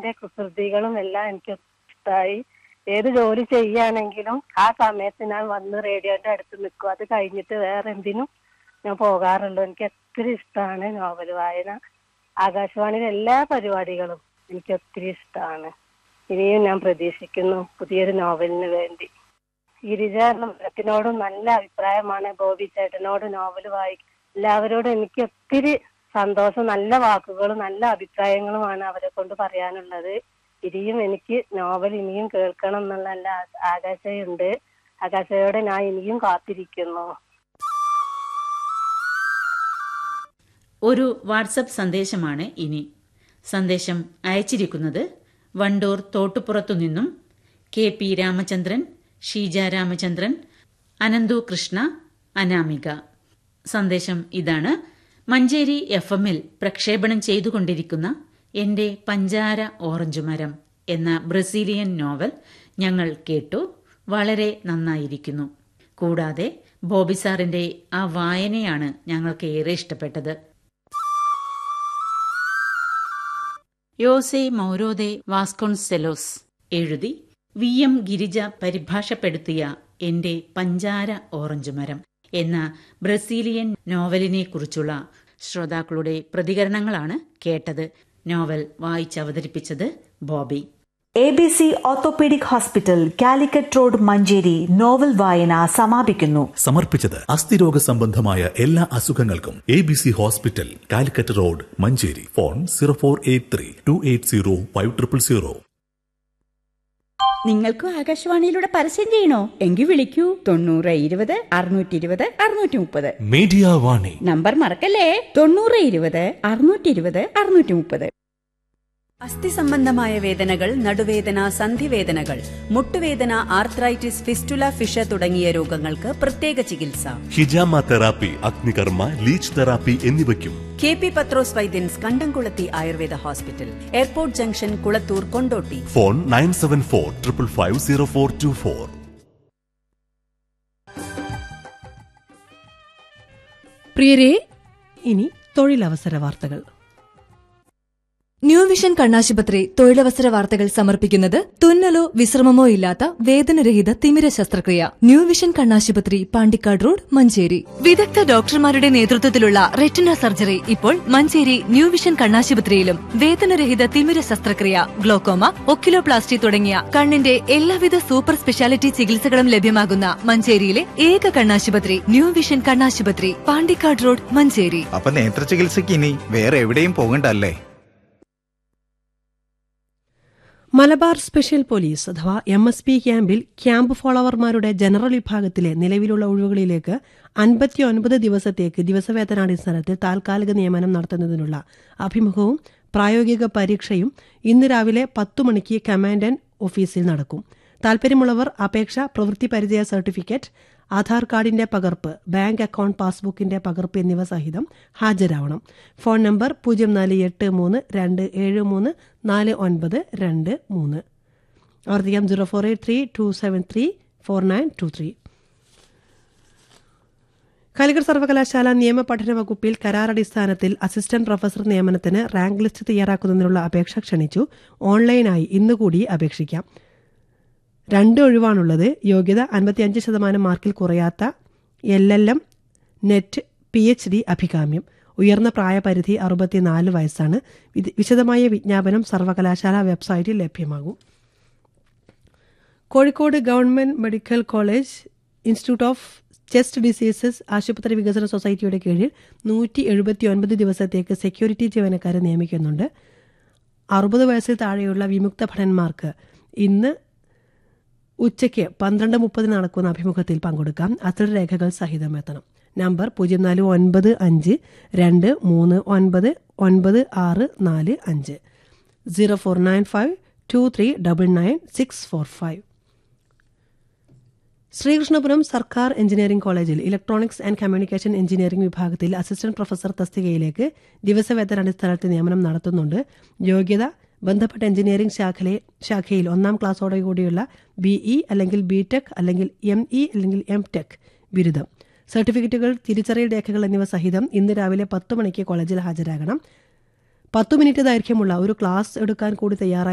അതിന്റെ കുസൃതികളും എല്ലാം എനിക്ക് ഇഷ്ടമായി ഏത് ജോലി ചെയ്യുകയാണെങ്കിലും ആ സമയത്ത് ഞാൻ വന്ന് റേഡിയോന്റെ അടുത്ത് നിൽക്കും അത് കഴിഞ്ഞിട്ട് വേറെ എന്തിനും ഞാൻ പോകാറുള്ളൂ എനിക്ക് ഒത്തിരി ഇഷ്ടമാണ് നോവൽ വായന ആകാശവാണിയിലെ എല്ലാ പരിപാടികളും എനിക്ക് ഒത്തിരി ഇഷ്ടമാണ് ഇനിയും ഞാൻ പ്രതീക്ഷിക്കുന്നു പുതിയൊരു നോവലിന് വേണ്ടി ഗിരിജ മരത്തിനോടും നല്ല അഭിപ്രായമാണ് ബോബി ചേട്ടനോട് നോവൽ വായിക്കും എല്ലാവരോടും എനിക്ക് ഒത്തിരി സന്തോഷം നല്ല വാക്കുകളും നല്ല അഭിപ്രായങ്ങളുമാണ് അവരെ കൊണ്ട് പറയാനുള്ളത് ഇനിയും എനിക്ക് നോവൽ ഇനിയും കേൾക്കണം എന്നുള്ള നല്ല ആ- ആകാംക്ഷയുണ്ട് ആകാശയോടെ ഞാൻ ഇനിയും കാത്തിരിക്കുന്നു ഒരു വാട്സപ്പ് സന്ദേശമാണ് ഇനി സന്ദേശം അയച്ചിരിക്കുന്നത് വണ്ടൂർ തോട്ടുപുറത്തു നിന്നും കെ പി രാമചന്ദ്രൻ ഷീജ രാമചന്ദ്രൻ അനന്തു കൃഷ്ണ അനാമിക സന്ദേശം ഇതാണ് മഞ്ചേരി എഫ് എമ്മിൽ പ്രക്ഷേപണം ചെയ്തുകൊണ്ടിരിക്കുന്ന എന്റെ പഞ്ചാര ഓറഞ്ച് മരം എന്ന ബ്രസീലിയൻ നോവൽ ഞങ്ങൾ കേട്ടു വളരെ നന്നായിരിക്കുന്നു കൂടാതെ ബോബി സാറിന്റെ ആ വായനയാണ് ഞങ്ങൾക്ക് ഏറെ ഇഷ്ടപ്പെട്ടത് യോസെ മൗരോദെ വാസ്കോൺസെലോസ് എഴുതി വി എം ഗിരിജ പരിഭാഷപ്പെടുത്തിയ എന്റെ പഞ്ചാര ഓറഞ്ച് മരം എന്ന ബ്രസീലിയൻ നോവലിനെക്കുറിച്ചുള്ള ശ്രോതാക്കളുടെ പ്രതികരണങ്ങളാണ് കേട്ടത് നോവൽ വായിച്ചവതരിപ്പിച്ചത് Bobby A B C orthopaedic hospital Calicut road Manjeri novel വായന സമാപിക്കുന്നു സമർപ്പിച്ചത് അസ്ഥിരോഗ സംബന്ധമായ എല്ലാ അസുഖങ്ങൾക്കും A B C hospital Calicut road Manjeri phone zero four eight three two eight zero five triple zero നിങ്ങൾക്കും ആകാശവാണിയിലൂടെ പരസ്യം ചെയ്യണോ എങ്കിൽ വിളിക്കൂ തൊണ്ണൂറ് ഇരുപത് അറുന്നൂറ്റി ഇരുപത് അറുന്നൂറ്റി മുപ്പത് മീഡിയ വാണി നമ്പർ മറക്കല്ലേ തൊണ്ണൂറ് ഇരുപത് അറുന്നൂറ്റി ഇരുപത് അറുന്നൂറ്റി മുപ്പത് അസ്ഥി സംബന്ധമായ വേദനകൾ നടുവേദന സന്ധിവേദനകൾ മുട്ടുവേദന ആർത്രൈറ്റിസ് ഫിസ്റ്റുല ഫിഷ തുടങ്ങിയ രോഗങ്ങൾക്ക് പ്രത്യേക ചികിത്സ ഹിജാമ തെറാപ്പി അഗ്നികർമ്മ ലീച്ച് തെറാപ്പി എന്നിവയ്ക്കും K P Pathros Vaidyans Kandamkulathi Ayurveda hospital airport junction Kulathur Kondotty phone nine seven four triple five zero four two four പ്രിയരെ ഇനി തൊഴിലവസര വാർത്തകൾ ന്യൂ വിഷൻ കണ്ണാശുപത്രി തൊഴിലവസര വാർത്തകൾ സമർപ്പിക്കുന്നത് തുന്നലോ വിശ്രമമോ ഇല്ലാത്ത വേദനരഹിത തിമിര ശസ്ത്രക്രിയ ന്യൂ വിഷൻ കണ്ണാശുപത്രി പാണ്ടിക്കാട് റോഡ് മഞ്ചേരി വിദഗ്ധ ഡോക്ടർമാരുടെ നേതൃത്വത്തിലുള്ള റെറ്റിന സർജറി ഇപ്പോൾ മഞ്ചേരി ന്യൂ വിഷൻ കണ്ണാശുപത്രിയിലും വേദനരഹിത തിമിര ശസ്ത്രക്രിയ ഗ്ലോക്കോമ ഒക്കിലോപ്ലാസ്റ്റി തുടങ്ങിയ കണ്ണിന്റെ എല്ലാവിധ സൂപ്പർ സ്പെഷ്യാലിറ്റി ചികിത്സകളും ലഭ്യമാകുന്ന മഞ്ചേരിയിലെ ഏക കണ്ണാശുപത്രി ന്യൂ വിഷൻ കണ്ണാശുപത്രി പാണ്ടിക്കാട് റോഡ് മഞ്ചേരി അപ്പൊ നേത്ര ചികിത്സയ്ക്ക് ഇനി വേറെ എവിടെയും പോകണ്ടല്ലേ മലബാർ സ്പെഷ്യൽ പോലീസ് അഥവാ എം എസ് പി ക്യാമ്പിൽ ക്യാമ്പ് ഫോളോവർമാരുടെ ജനറൽ വിഭാഗത്തിലെ നിലവിലുള്ള ഒഴിവുകളിലേക്ക് അൻപത്തിയൊൻപത് ദിവസത്തേക്ക് ദിവസവേതനാടിസ്ഥാനത്തിൽ താൽക്കാലിക നിയമനം നടത്തുന്നതിനുള്ള അഭിമുഖവും പ്രായോഗിക പരീക്ഷയും ഇന്ന് രാവിലെ പത്തു മണിക്ക് കമാൻഡന്റ് ഓഫീസിൽ നടക്കും താൽപര്യമുള്ളവർ അപേക്ഷ പ്രവൃത്തി പരിചയ സർട്ടിഫിക്കറ്റ് ആധാർ കാർഡിന്റെ പകർപ്പ് ബാങ്ക് അക്കൗണ്ട് പാസ്ബുക്കിന്റെ പകർപ്പ് എന്നിവ സഹിതം ഹാജരാവണം ഫോൺ നമ്പർ പൂജ്യം നാല് എട്ട് മൂന്ന് രണ്ട് ഏഴ് മൂന്ന് നാല് ഒൻപത് രണ്ട് മൂന്ന് ആവർത്തിക്കാം zero four eight three two seven three four nine two three Calicut സർവകലാശാല നിയമ പഠന വകുപ്പിൽ കരാറടിസ്ഥാനത്തിൽ അസിസ്റ്റന്റ് പ്രൊഫസർ നിയമനത്തിന് റാങ്ക് ലിസ്റ്റ് തയ്യാറാക്കുന്നതിനുള്ള അപേക്ഷ ക്ഷണിച്ചു ഓൺലൈനായി ഇന്ന് കൂടി അപേക്ഷിക്കാം രണ്ട് ഒഴിവാണുള്ളത് യോഗ്യത അൻപത്തിയഞ്ച് ശതമാനം മാർക്കിൽ കുറയാത്ത L L M NET P H D അഭികാമ്യം ഉയർന്ന പ്രായപരിധി അറുപത്തിനാല് വയസ്സാണ് ഇത് വിശദമായ വിജ്ഞാപനം സർവകലാശാല വെബ്സൈറ്റിൽ ലഭ്യമാകും Kozhikode government medical college institute of chest diseases ആശുപത്രി വികസന സൊസൈറ്റിയുടെ കീഴിൽ നൂറ്റി എഴുപത്തി ഒൻപത് ദിവസത്തേക്ക് സെക്യൂരിറ്റി ജീവനക്കാരെ നിയമിക്കുന്നുണ്ട് അറുപത് വയസ്സിൽ താഴെയുള്ള വിമുക്ത ഭടന്മാർക്ക് ഇന്ന് ഉച്ചയ്ക്ക് പന്ത്രണ്ട് മുപ്പതിന് നടക്കുന്ന അഭിമുഖത്തിൽ പങ്കെടുക്കാം അത്തരം രേഖകൾ സഹിതം എത്തണം നമ്പർ പൂജ്യം നാല് ഒൻപത് അഞ്ച് രണ്ട് മൂന്ന് ഒൻപത് ഒൻപത് ആറ് നാല് അഞ്ച് zero four nine five two three double nine six four five Sreekrishnapuram സർക്കാർ എഞ്ചിനീയറിംഗ് കോളേജിൽ ഇലക്ട്രോണിക്സ് ആൻഡ് കമ്മ്യൂണിക്കേഷൻ എഞ്ചിനീയറിംഗ് വിഭാഗത്തിൽ അസിസ്റ്റന്റ് പ്രൊഫസർ തസ്തികയിലേക്ക് ദിവസവേതന അടിസ്ഥാനത്തിൽ നിയമനം നടത്തുന്നുണ്ട് യോഗ്യത ബന്ധപ്പെട്ട എഞ്ചിനീയറിംഗ് ശാഖയിലെ ശാഖയിൽ ഒന്നാം ക്ലാസ്സോടുകൂടിയുള്ള ബിഇ അല്ലെങ്കിൽ ബി ടെക് അല്ലെങ്കിൽ എം ഇ അല്ലെങ്കിൽ എം ടെക് ബിരുദം സർട്ടിഫിക്കറ്റുകൾ തിരിച്ചറിയൽ രേഖകൾ എന്നിവ സഹിതം ഇന്ന് രാവിലെ പത്ത് മണിക്ക് കോളേജിൽ ഹാജരാകണം പത്തു മിനിറ്റ് ദൈർഘ്യമുള്ള ഒരു ക്ലാസ് എടുക്കാൻ കൂടി തയ്യാറായി